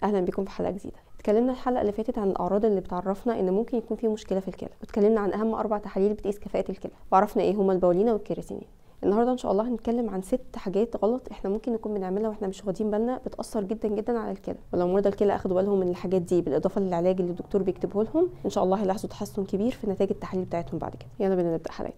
اهلا بكم في حلقه جديده اتكلمنا الحلقه اللي فاتت عن الاعراض اللي بتعرفنا ان ممكن يكون في مشكله في الكلى واتكلمنا عن اهم اربع تحاليل بتقيس كفاءه الكلى وعرفنا ايه هما البولينا والكيراتينين النهارده ان شاء الله هنتكلم عن ست حاجات غلط احنا ممكن نكون بنعملها واحنا مش واخدين بالنا بتاثر جدا جدا على الكلى ولو مرضى الكلى اخدوا بالهم من الحاجات دي بالاضافه للعلاج اللي الدكتور بيكتبه لهم ان شاء الله هيلاحظوا تحسن كبير في نتائج التحاليل بتاعتهم بعد كده يلا بينا نبدا حلقتنا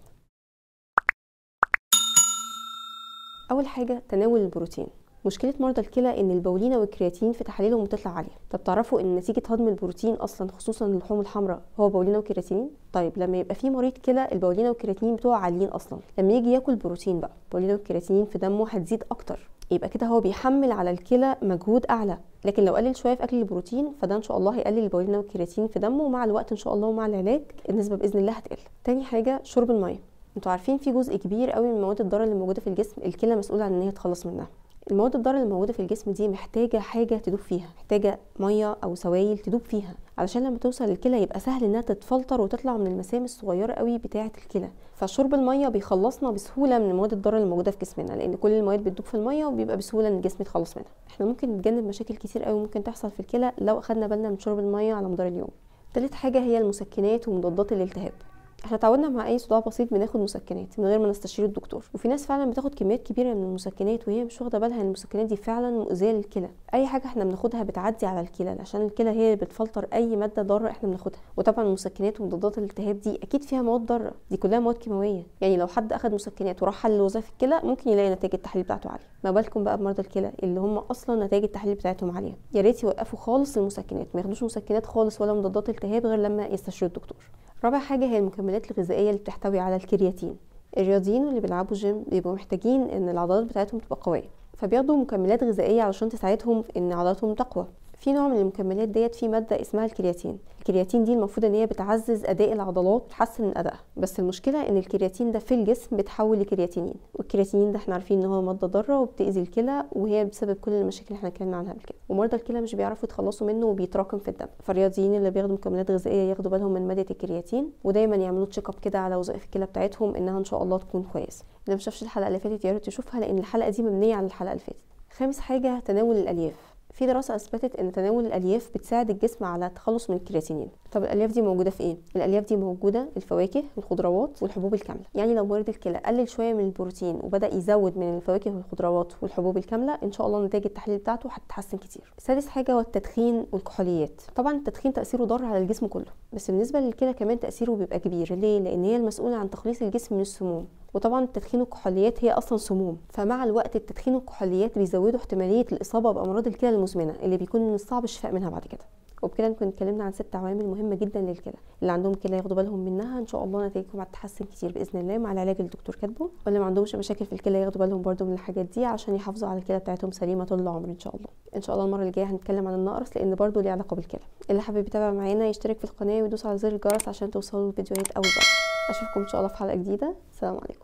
اول حاجه تناول البروتين مشكله مرضى الكلى ان البولينا والكرياتين في تحاليلهم بتطلع عاليه طب تعرفوا ان نتيجه هضم البروتين اصلا خصوصا اللحوم الحمراء هو بولينا وكرياتين طيب لما يبقى في مريض كلى البولينا والكرياتين بتوعه عاليين اصلا لما يجي ياكل بروتين بقى البولينا والكرياتين في دمه هتزيد اكتر يبقى كده هو بيحمل على الكلى مجهود اعلى لكن لو قلل شويه في اكل البروتين فده ان شاء الله هيقلل البولينا والكرياتين في دمه ومع الوقت ان شاء الله ومع العلاج النسبه باذن الله هتقل تاني حاجه شرب الميه انتوا عارفين في جزء كبير قوي من المواد الضاره اللي موجوده في الجسم الكلى مسؤوله عن ان هي تخلص منها المواد الضاره اللي موجوده في الجسم دي محتاجه حاجه تدوب فيها محتاجه ميه او سوائل تدوب فيها علشان لما توصل للكلى يبقى سهل انها تتفلتر وتطلع من المسام الصغيره قوي بتاعه الكلى فشرب الميه بيخلصنا بسهوله من المواد الضاره اللي موجوده في جسمنا لان كل المواد بتدوب في الميه وبيبقى بسهوله ان الجسم يتخلص منها احنا ممكن نتجنب مشاكل كتير قوي ممكن تحصل في الكلى لو اخدنا بالنا من شرب الميه على مدار اليوم تالت حاجه هي المسكنات ومضادات الالتهاب احنا اتعودنا مع اي صداع بسيط بناخد مسكنات من غير ما نستشير الدكتور وفي ناس فعلا بتاخد كميات كبيره من المسكنات وهي مش واخده بالها ان المسكنات دي فعلا مؤذيه للكلى اي حاجه احنا بناخدها بتعدي على الكلى عشان الكلى هي اللي بتفلتر اي ماده ضاره احنا بناخدها وطبعا المسكنات ومضادات الالتهاب دي اكيد فيها مواد ضاره دي كلها مواد كيماويه يعني لو حد اخد مسكنات وراح حل وظائف الكلى ممكن يلاقي نتائج التحاليل بتاعته عاليه ما بالكم بقى بمرضى الكلى اللي هم اصلا نتائج التحاليل بتاعتهم عاليه يا ريت يوقفوا خالص المسكنات ما ياخدوش مسكنات خالص ولا مضادات التهاب غير لما يستشيروا الدكتور رابع حاجه هي المكملات الغذائيه اللي بتحتوي على الكرياتين الرياضيين واللي بيلعبوا جيم بيبقوا محتاجين ان العضلات بتاعتهم تبقى قويه فبياخدوا مكملات غذائيه علشان تساعدهم في ان عضلاتهم تقوى في نوع من المكملات ديت في ماده اسمها الكرياتين الكرياتين دي المفروض ان هي بتعزز اداء العضلات وتحسن من ادائها بس المشكله ان الكرياتين ده في الجسم بيتحول لكرياتينين والكرياتينين ده احنا عارفين ان هو ماده ضاره وبتاذي الكلى وهي بسبب كل المشاكل اللي احنا اتكلمنا عنها قبل كده ومرضى الكلى مش بيعرفوا يتخلصوا منه وبيتراكم في الدم فالرياضيين اللي بياخدوا مكملات غذائيه ياخدوا بالهم من ماده الكرياتين ودايما يعملوا تشيك اب كده على وظائف الكلى بتاعتهم انها ان شاء الله تكون كويسه اللي مشافش الحلقه اللي فاتت يا ريت تشوفها لان الحلقه دي مبنيه على الحلقه اللي فاتت خامس حاجه تناول الالياف في دراسة أثبتت إن تناول الألياف بتساعد الجسم على التخلص من الكرياتينين طب الألياف دي موجودة في إيه؟ الألياف دي موجودة في الفواكه الخضروات والحبوب الكاملة يعني لو مريض الكلى قلل شوية من البروتين وبدأ يزود من الفواكه والخضروات والحبوب الكاملة إن شاء الله نتائج التحليل بتاعته هتتحسن كتير سادس حاجة هو التدخين والكحوليات طبعا التدخين تأثيره ضار على الجسم كله بس بالنسبة للكلى كمان تأثيره بيبقى كبير ليه؟ لأن هي المسؤولة عن تخليص الجسم من السموم وطبعا التدخين والكحوليات هي اصلا سموم فمع الوقت التدخين والكحوليات بيزودوا احتماليه الاصابه بامراض الكلى المزمنه اللي بيكون من الصعب الشفاء منها بعد كده وبكده نكون اتكلمنا عن ست عوامل مهمه جدا للكلى اللي عندهم كلى ياخدوا بالهم منها ان شاء الله نتائجهم هتتحسن كتير باذن الله مع العلاج اللي الدكتور كاتبه واللي ما عندهمش مشاكل في الكلى ياخدوا بالهم برده من الحاجات دي عشان يحافظوا على الكلى بتاعتهم سليمه طول العمر ان شاء الله ان شاء الله المره اللي جايه هنتكلم عن النقرس لان برده ليه علاقه بالكلى اللي حابب يتابع معانا يشترك في القناه ويدوس على زر الجرس عشان توصلوا الفيديوهات اول باول اشوفكم ان شاء الله في حلقه جديده سلام عليكم